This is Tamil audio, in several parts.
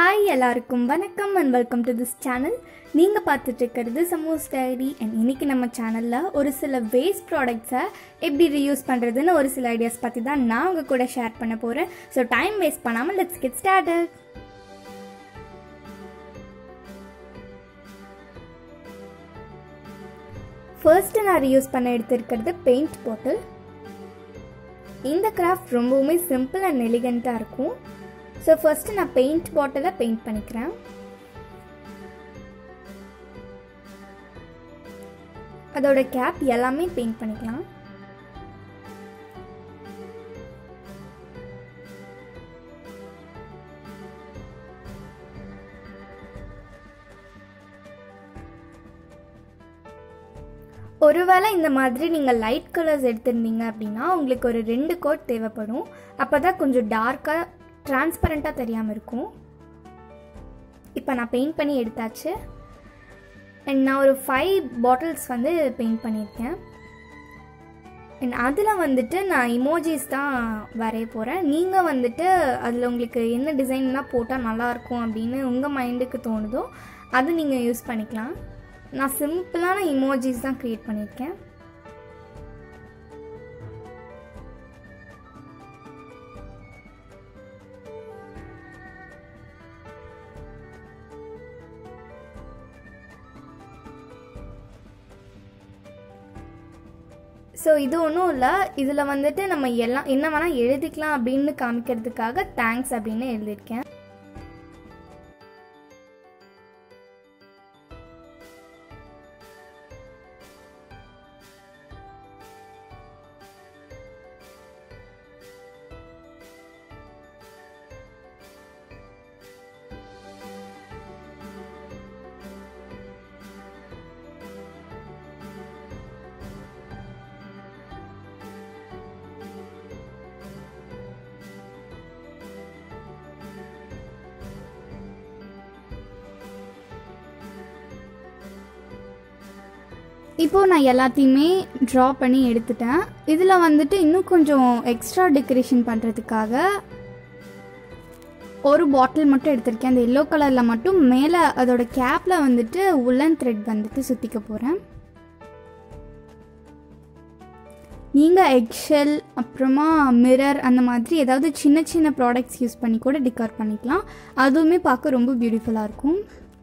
ஹாய் எல்லாருக்கும் வணக்கம் and welcome to this channel நீங்கள் பார்த்துட்டு இருக்கிறது சமோஸ் டைரி அண்ட் இன்னைக்கு நம்ம சேனலில் ஒரு சில வேஸ்ட் ப்ராடக்ட்ஸை எப்படி ரீயூஸ் பண்ணுறதுன்னு ஒரு சில ஐடியாஸ் பற்றி தான் நான் உங்கள் கூட ஷேர் பண்ண போகிறேன் ஸோ டைம் வேஸ்ட் பண்ணாமல் லெட்ஸ் கெட் ஸ்டார்டட் ஃபர்ஸ்ட்டு நான் ரீயூஸ் பண்ண எடுத்திருக்கிறது பெயிண்ட் பாட்டில் இந்த கிராஃப்ட் ரொம்பவுமே சிம்பிள் அண்ட் எலிகண்ட்டாக இருக்கும் ஸோ ஃபர்ஸ்ட்டு நான் பெயிண்ட் பாட்டிலை பெயிண்ட் பண்ணிக்கிறேன் அதோட கேப் எல்லாமே பெயிண்ட் பண்ணிக்கலாம் ஒருவேளை இந்த மாதிரி நீங்கள் லைட் கலர்ஸ் எடுத்திருந்தீங்க அப்படின்னா உங்களுக்கு ஒரு ரெண்டு கோட் தேவைப்படும் அப்போ தான் கொஞ்சம் டார்க்காக டிரான்ஸ்பரண்ட்டாக தெரியாமல் இருக்கும் இப்போ நான் பெயிண்ட் பண்ணி எடுத்தாச்சு அண்ட் நான் ஒரு ஃபைவ் பாட்டில்ஸ் வந்து பெயிண்ட் பண்ணியிருக்கேன் அண்ட் அதில் வந்துட்டு நான் இமோஜிஸ் தான் வரைய போகிறேன் நீங்கள் வந்துட்டு அதில் உங்களுக்கு என்ன டிசைன்லாம் போட்டால் நல்லாயிருக்கும் அப்படின்னு உங்கள் மைண்டுக்கு தோணுதோ அது நீங்கள் யூஸ் பண்ணிக்கலாம் நான் சிம்பிளான இமோஜிஸ் தான் க்ரியேட் பண்ணியிருக்கேன் ஸோ இது ஒன்றும் இல்லை இதில் வந்துட்டு நம்ம எல்லாம் என்ன வேணால் எழுதிக்கலாம் அப்படின்னு காமிக்கிறதுக்காக தேங்க்ஸ் அப்படின்னு எழுதியிருக்கேன் இப்போது நான் எல்லாத்தையுமே ட்ரா பண்ணி எடுத்துட்டேன் இதில் வந்துட்டு இன்னும் கொஞ்சம் எக்ஸ்ட்ரா டெக்கரேஷன் பண்ணுறதுக்காக ஒரு பாட்டில் மட்டும் எடுத்திருக்கேன் அந்த எல்லோ கலரில் மட்டும் மேலே அதோட கேப்பில் வந்துட்டு உல்லன் த்ரெட் வந்துட்டு சுற்றிக்க போகிறேன் நீங்கள் எக்ஷெல் அப்புறமா மிரர் அந்த மாதிரி ஏதாவது சின்ன சின்ன ப்ராடக்ட்ஸ் யூஸ் பண்ணி கூட டிகார் பண்ணிக்கலாம் அதுவுமே பார்க்க ரொம்ப பியூட்டிஃபுல்லாக இருக்கும்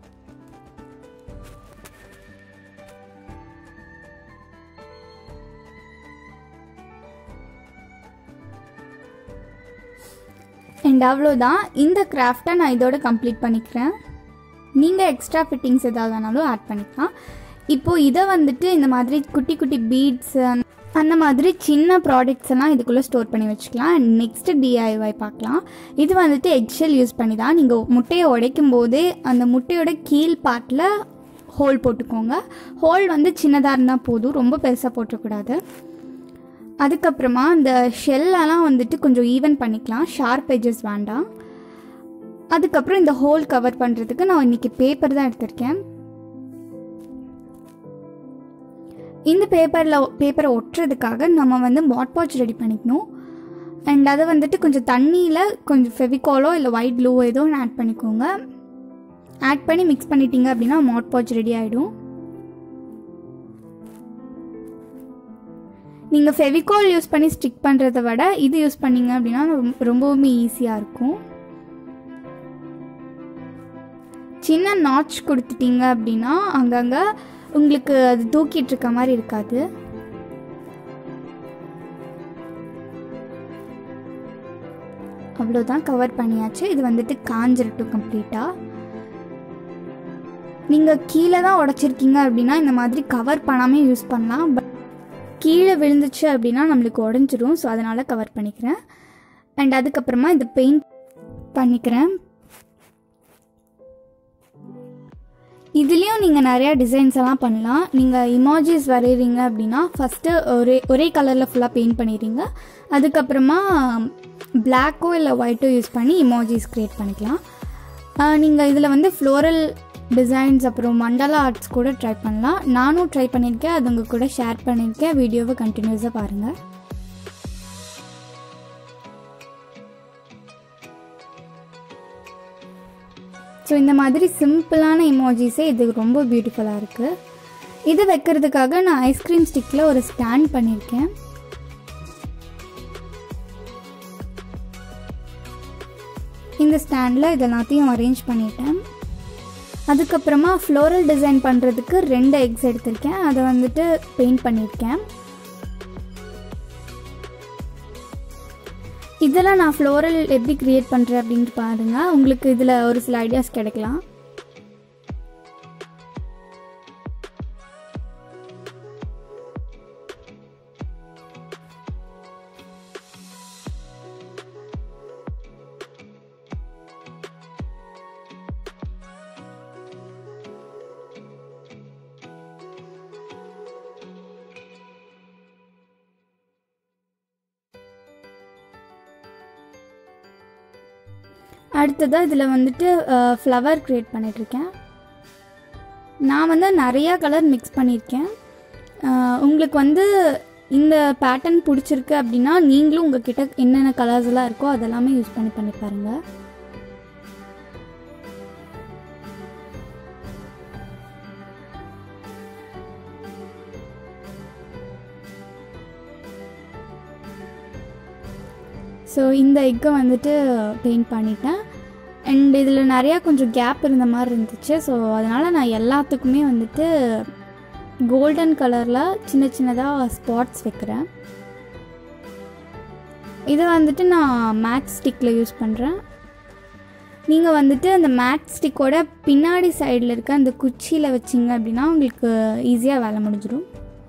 அண்ட் அவ்வளோதான் இந்த கிராஃப்டை நான் இதோட கம்ப்ளீட் பண்ணிக்கிறேன் நீங்கள் எக்ஸ்ட்ரா ஃபிட்டிங்ஸ் எதாவது வேணாலும் ஆட் பண்ணிக்கலாம் இப்போது இதை வந்துட்டு இந்த மாதிரி குட்டி குட்டி பீட்ஸ் அந்த மாதிரி சின்ன ப்ராடக்ட்ஸ் எல்லாம் இதுக்குள்ளே ஸ்டோர் பண்ணி வச்சுக்கலாம் அண்ட் நெக்ஸ்ட்டு டிஐஒய் பார்க்கலாம் இது வந்துட்டு எக்ஷெல் யூஸ் பண்ணி தான் நீங்கள் முட்டையை உடைக்கும் போதே அந்த முட்டையோட கீழ் பார்ட்டில் ஹோல் போட்டுக்கோங்க ஹோல் வந்து சின்னதாக இருந்தால் போதும் ரொம்ப பெருசாக போட்டக்கூடாது அதுக்கப்புறமா இந்த ஷெல்லெல்லாம் வந்துட்டு கொஞ்சம் ஈவன் பண்ணிக்கலாம் ஷார்ப் எஜஸ் வேண்டாம் அதுக்கப்புறம் இந்த ஹோல் கவர் பண்ணுறதுக்கு நான் இன்றைக்கி பேப்பர் தான் எடுத்திருக்கேன் இந்த பேப்பரில் பேப்பரை ஒட்டுறதுக்காக நம்ம வந்து மாட்பாட்ச் ரெடி பண்ணிக்கணும் அண்ட் அதை வந்துட்டு கொஞ்சம் தண்ணியில் கொஞ்சம் ஃபெவிகாலோ இல்லை ஒயிட் க்ளூ ஏதோ ஒன்று ஆட் பண்ணிக்கோங்க ஆட் பண்ணி மிக்ஸ் பண்ணிட்டீங்க அப்படின்னா மாட்பாட்ச் ரெடி ஆகிடும் நீங்கள் ஃபெவிகால் யூஸ் பண்ணி ஸ்டிக் பண்ணுறத விட இது யூஸ் பண்ணீங்க அப்படின்னா ரொம்பவுமே ஈஸியாக இருக்கும் சின்ன நாட்ச் கொடுத்துட்டீங்க அப்படின்னா அங்கங்கே உங்களுக்கு அது தூக்கிட்டு இருக்க மாதிரி இருக்காது அவ்வளோதான் கவர் பண்ணியாச்சு இது வந்துட்டு காஞ்சிரட்டும் கம்ப்ளீட்டாக நீங்கள் கீழே தான் உடச்சிருக்கீங்க அப்படின்னா இந்த மாதிரி கவர் பண்ணாமல் யூஸ் பண்ணலாம் பட் கீழே விழுந்துச்சு அப்படின்னா நம்மளுக்கு உடஞ்சிரும் ஸோ அதனால் கவர் பண்ணிக்கிறேன் அண்ட் அதுக்கப்புறமா இது பெயிண்ட் பண்ணிக்கிறேன் இதுலேயும் நீங்கள் நிறையா டிசைன்ஸ் எல்லாம் பண்ணலாம் நீங்கள் இமோஜிஸ் வரைகிறீங்க அப்படின்னா ஃபஸ்ட்டு ஒரே ஒரே கலரில் ஃபுல்லாக பெயிண்ட் பண்ணிடுறீங்க அதுக்கப்புறமா பிளாக்கோ இல்லை ஒயிட்டோ யூஸ் பண்ணி இமோஜிஸ் க்ரியேட் பண்ணிக்கலாம் நீங்கள் இதில் வந்து ஃப்ளோரல் டிசைன்ஸ் அப்புறம் மண்டலா ஆர்ட்ஸ் கூட ட்ரை பண்ணலாம் நானும் ட்ரை பண்ணியிருக்கேன் அது உங்கள் கூட ஷேர் பண்ணியிருக்கேன் வீடியோவை கண்டினியூஸாக பாருங்கள் ஸோ இந்த மாதிரி சிம்பிளான இமோஜிஸே இது ரொம்ப பியூட்டிஃபுல்லாக இருக்குது இது வைக்கிறதுக்காக நான் ஐஸ்கிரீம் ஸ்டிக்கில் ஒரு ஸ்டாண்ட் பண்ணியிருக்கேன் இந்த ஸ்டாண்டில் இது எல்லாத்தையும் அரேஞ்ச் பண்ணிட்டேன் அதுக்கப்புறமா ஃப்ளோரல் டிசைன் பண்ணுறதுக்கு ரெண்டு எக்ஸ் எடுத்திருக்கேன் அதை வந்துட்டு பெயிண்ட் பண்ணியிருக்கேன் இதெல்லாம் நான் ஃப்ளோரல் எப்படி க்ரியேட் பண்ணுறேன் அப்படின்ட்டு பாருங்கள் உங்களுக்கு இதில் ஒரு சில ஐடியாஸ் கிடைக்கலாம் அடுத்ததாக இதில் வந்துட்டு ஃப்ளவர் க்ரியேட் பண்ணிகிட்ருக்கேன் நான் வந்து நிறையா கலர் மிக்ஸ் பண்ணியிருக்கேன் அஹ், உங்களுக்கு வந்து இந்த பேட்டர்ன் பிடிச்சிருக்கு அப்படின்னா நீங்களும் உங்ககிட்ட என்னென்ன கலர்ஸ் எல்லாம் இருக்கோ அதெல்லாமே யூஸ் பண்ணி பண்ணி பாருங்கள் ஸோ இந்த எக்கை வந்துட்டு பெயிண்ட் பண்ணிட்டேன் அண்ட் இதில் நிறையா கொஞ்சம் கேப் இருந்த மாதிரி இருந்துச்சு ஸோ அதனால் நான் எல்லாத்துக்குமே வந்துட்டு கோல்டன் கலரில் சின்ன சின்னதாக ஸ்பாட்ஸ் வைக்கிறேன் இதை வந்துட்டு நான் மேட் ஸ்டிக்கில் யூஸ் பண்ணுறேன் நீங்கள் வந்துட்டு அந்த மேட் ஸ்டிக்கோட பின்னாடி சைடில் இருக்க அந்த குச்சியில் வச்சிங்க அப்படின்னா உங்களுக்கு ஈஸியாக வேலை முடிஞ்சிடும்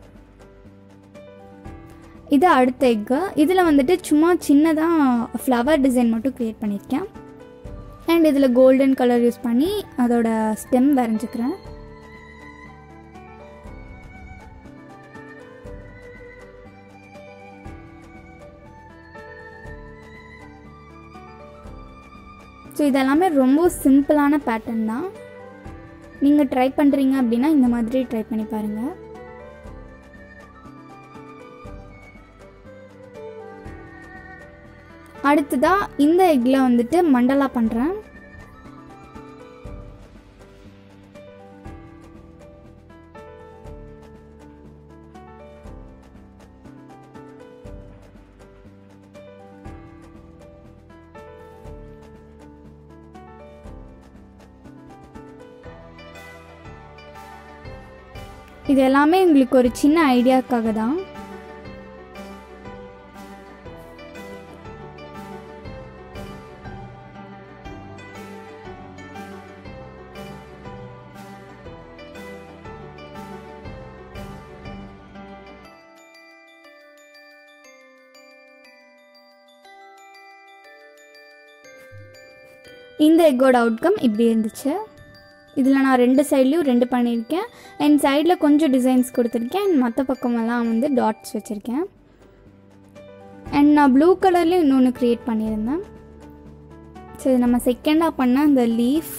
இது அடுத்த எக்கு இதில் வந்துட்டு சும்மா சின்னதாக ஃப்ளவர் டிசைன் மட்டும் க்ரியேட் பண்ணியிருக்கேன் அண்ட் இதில் கோல்டன் கலர் யூஸ் பண்ணி அதோட ஸ்டெம் வரைஞ்சிக்கிறேன் ஸோ இதெல்லாமே ரொம்ப சிம்பிளான பேட்டர்ன் தான் நீங்கள் ட்ரை பண்ணுறீங்க அப்படின்னா இந்த மாதிரி ட்ரை பண்ணி பாருங்கள் அடுத்ததாக இந்த எக்கில் வந்துட்டு மண்டலா பண்ணுறேன் இது எல்லாமே உங்களுக்கு ஒரு சின்ன ஐடியாக்காக தான் இந்த எக்கோட அவுட்கம் இப்படி இருந்துச்சு இதில் நான் ரெண்டு சைட்லேயும் ரெண்டு பண்ணியிருக்கேன் அண்ட் சைடில் கொஞ்சம் டிசைன்ஸ் கொடுத்துருக்கேன் அண்ட் மற்ற பக்கமெல்லாம் வந்து டாட்ஸ் வச்சுருக்கேன் அண்ட் நான் ப்ளூ கலர்லேயும் இன்னொன்று க்ரியேட் பண்ணியிருந்தேன் ஸோ இது நம்ம செகண்டாக பண்ண அந்த லீஃப்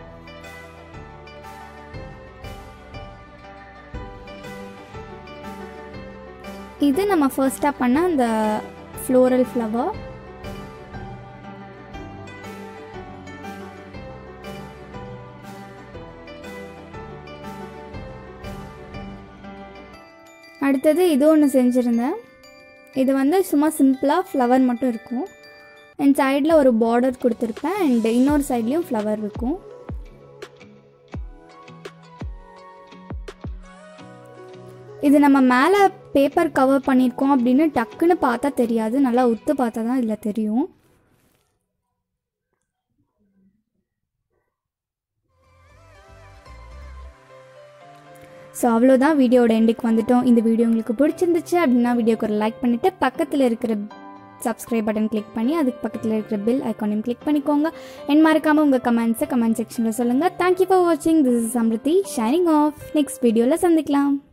இது நம்ம ஃபர்ஸ்ட்டாக பண்ண அந்த ஃப்ளோரல் ஃப்ளவர் அடுத்தது இது ஒன்று செஞ்சுருந்தேன் இது வந்து சும்மா சிம்பிளாக ஃப்ளவர் மட்டும் இருக்கும் அண்ட் சைடில் ஒரு பார்டர் கொடுத்துருப்பேன் அண்ட் இன்னொரு சைட்லேயும் ஃப்ளவர் இருக்கும் இது நம்ம மேலே பேப்பர் கவர் பண்ணியிருக்கோம் அப்படின்னு டக்குன்னு பார்த்தா தெரியாது நல்லா உத்து பார்த்தா தான் இதில் தெரியும் ஸோ அவ்வளோதான் வீடியோட எண்டுக்கு வந்துட்டோம் இந்த வீடியோ உங்களுக்கு பிடிச்சிருந்துச்சு அப்படின்னா வீடியோக்கு ஒரு லைக் பண்ணிவிட்டு பக்கத்தில் இருக்கிற சப்ஸ்கிரைப் பட்டன் கிளிக் பண்ணி அதுக்கு பக்கத்தில் இருக்கிற பில் ஐக்கானையும் கிளிக் பண்ணிக்கோங்க என் மறக்காமல் உங்கள் கமெண்ட்ஸை கமெண்ட் செக்ஷனில் சொல்லுங்கள் தேங்க்யூ ஃபார் வாட்சிங் this is Amruthi signing off next வீடியோவில் சந்திக்கலாம்